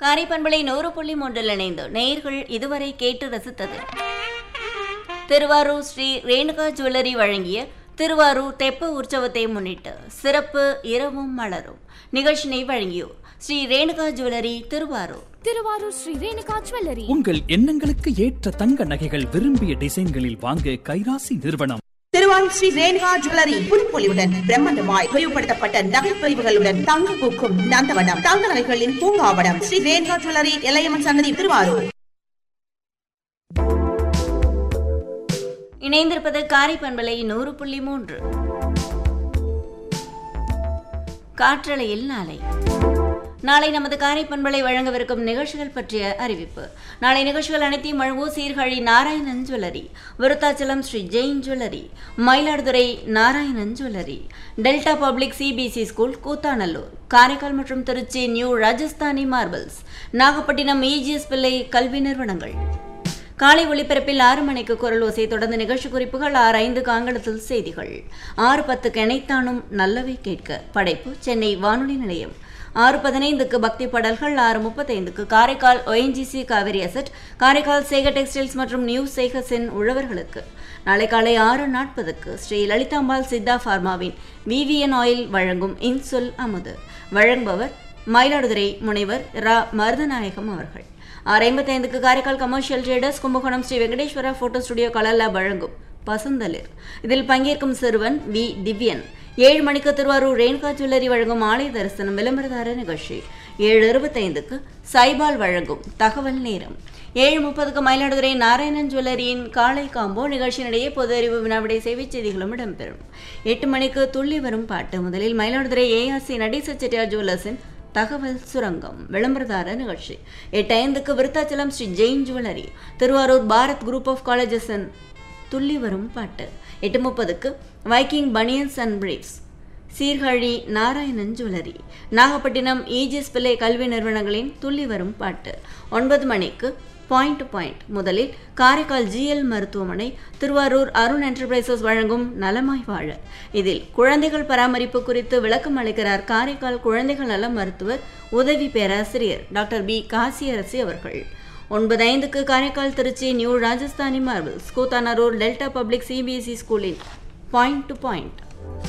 காரைப்பண்பளை நூறு புள்ளி மூன்றில் இணைந்து நேயர்கள் இதுவரை கேட்டு ரசித்தது திருவாரூர் ஸ்ரீ ரேணுகா ஜுவல்லரி வழங்கிய திருவாரூர் தெப்ப உற்சவத்தை முன்னிட்டு சிறப்பு இரவும் மலரும் நிகழ்ச்சினை வழங்கியோர் ஸ்ரீ ரேணுகா ஜுவல்லரி திருவாரூர் திருவாரூர் ஸ்ரீ ரேணுகா ஜுவல்லரி உங்கள் எண்ணங்களுக்கு ஏற்ற தங்க நகைகள் விரும்பிய டிசைன்களில் வாங்க கைராசி நிறுவனம் திருவாரூர் ஸ்ரீ ரேணுகா ஜுவல்லரி புதுப்பொலிவுடன் பிரம்மாண்டமாய் விரிவுபடுத்தப்பட்ட நகைப்பதிவுகளுடன் தங்க பூக்கும் நந்தவனம் தங்க நகைகளின் பூங்காவனம் ஸ்ரீ ரேணுகா ஜுவல்லரி எல்லையம்மன் சன்னதி திருவாரூர் இணைந்திருப்பது காரைப்பண்பளை நூறு புள்ளி மூன்று காற்றலையில் நாளை நாளை நமது காரைப்பண்பளை வழங்கவிருக்கும் நிகழ்ச்சிகள் பற்றிய அறிவிப்பு நாளை நிகழ்ச்சிகள் அனைத்தையும் வழங்குவோர் Sirkazhi Narayanan jewellery Virudhachalam Shri Jain jewellery Mayiladuthurai Narayanan jewellery delta public CBC school Koothanallur Karaikal மற்றும் Trichy new Rajasthani marbles Nagapattinam EGS Pillai கல்வி நிறுவனங்கள் காலை ஒளிபரப்பில் ஆறு மணிக்கு குரல் ஓசை தொடர்ந்து நிகழ்ச்சி குறிப்புகள் ஆறு ஐந்து காங்கலத்தில் செய்திகள் ஆறு பத்துக்கு இணைத்தானும் நல்லவை கேட்க படைப்பு சென்னை வானொலி நிலையம் ஆறு பதினைந்துக்கு பக்தி பாடல்கள் ஆறு முப்பத்தைந்துக்கு Karaikal ONGC Cauvery asset Karaikal Sekar textiles மற்றும் நியூ சேகர்ஸின் உழவர்களுக்கு நாளை காலை ஆறு நாற்பதுக்கு ஸ்ரீ லலிதாம்பாள் சித்தா ஃபார்மாவின் விவிஎன் ஆயில் வழங்கும் இன்சொல் அமுது வழங்குபவர் மயிலாடுதுறை முனைவர் ரா மருதநாயகம் அவர்கள் ஆறு ஐம்பத்தைந்துக்கு Karaikal commercial traders Kumbakonam Shri Venkateswara photo studio colour lab வழங்கும் பசுந்தளிர் இதில் பங்கேற்கும் சிறுவன் வி திவ்யன் ஏழு மணிக்கு திருவாரூர் ரேணுகா ஜுவல்லரி வழங்கும் ஆலய தரிசனம் விளம்பரதார நிகழ்ச்சி ஏழு இருபத்தைந்துக்கு சைபால் வழங்கும் தகவல் நேரம் ஏழு முப்பதுக்கு மயிலாடுதுறை நாராயணன் ஜுவல்லரியின் காலை காம்போ நிகழ்ச்சியினிடையே பொது அறிவு வினாவிடை செய்திச் செய்திகளும் இடம்பெறும் எட்டு மணிக்கு துள்ளி வரும் பாட்டு முதலில் மயிலாடுதுறை ஏஆர்சி நடேச செட்டியார் ஜுவல்லர்ஸின் தகவல் சுரங்கம் விளம்பரதார நிகழ்ச்சி எட்டு ஐந்துக்கு Virudhachalam Shri Jain jewellery Thiruvarur Bharat group of காலேஜஸின் துள்ளி வரும் பாட்டு எட்டு முப்பதுக்கு Viking banians and briefs Sirkazhi Narayanan jewellery Nagapattinam EGS Pillai கல்வி நிறுவனங்களின் துள்ளி வரும் பாட்டு ஒன்பது மணிக்கு பாயிண்ட் டு பாயிண்ட் முதலில் காரைக்கால் ஜிஎல் மருத்துவமனை திருவாரூர் அருண் என்டர்பிரைசஸ் வழங்கும் நலமாய் வாழ இதில் குழந்தைகள் பராமரிப்பு குறித்து விளக்கம் அளிக்கிறார் காரைக்கால் குழந்தைகள் நல மருத்துவர் உதவி பேராசிரியர் டாக்டர் பி காசியரசி அவர்கள் ஒன்பது ஐந்துக்கு Karaikal Trichy new Rajasthani marbles Koothanallur delta public CBSE ஸ்கூலின் பாயிண்ட் டு பாயிண்ட்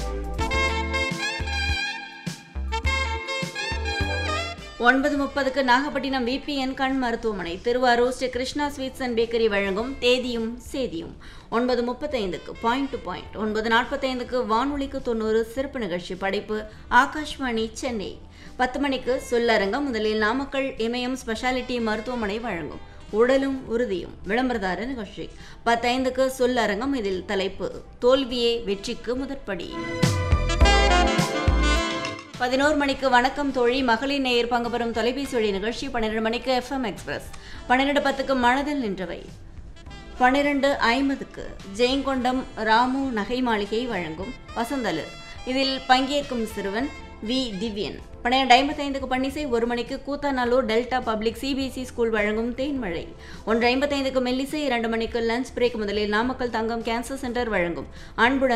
ஒன்பது முப்பதுக்கு நாகப்பட்டினம் விபிஎன் கண் மருத்துவமனை Thiruvarur Shri Krishna sweets and bakery வழங்கும் தேதியும் சேதியும் ஒன்பது முப்பத்தைந்துக்கு பாயிண்ட் டு பாயிண்ட் ஒன்பது நாற்பத்தைந்துக்கு வானொலிக்கு தொண்ணூறு சிறப்பு நிகழ்ச்சி படைப்பு ஆகாஷ்வாணி சென்னை பத்து மணிக்கு சொல்லரங்கம் முதலில் நாமக்கல் இமயம் ஸ்பெஷாலிட்டி மருத்துவமனை வழங்கும் உடலும் உறுதியும் விளம்பரதார நிகழ்ச்சி பத்தைந்துக்கு சொல்லரங்கம் இதில் தலைப்பு தோல்வியே வெற்றிக்கு முதற்படி பதினோரு மணிக்கு வணக்கம் தோழி மகளிர் நேயர் பங்கு பெறும் தொலைபேசி வழி நிகழ்ச்சி பன்னிரண்டு மணிக்கு எஃப்எம் எக்ஸ்பிரஸ் பன்னிரெண்டு பத்துக்கு மனதில் நின்றவை பன்னிரண்டு ஐம்பதுக்கு ஜெயங்கொண்டம் ராமு நகை மாளிகை வழங்கும் வசந்தலு இதில் பங்கேற்கும் சிறுவன் வி திவ்யன் பன்னிரண்டு ஐம்பத்தைந்துக்கு பன்னிசை ஒரு மணிக்கு Koothanallur delta public CBSE school வழங்கும் தேன்மழை ஒன்று ஐம்பத்தைந்துக்கு மெல்லிசை இரண்டு மணிக்கு லஞ்ச் பிரேக் முதலில் நாமக்கல் தங்கம் கேன்சர் சென்டர் வழங்கும் அன்புடன்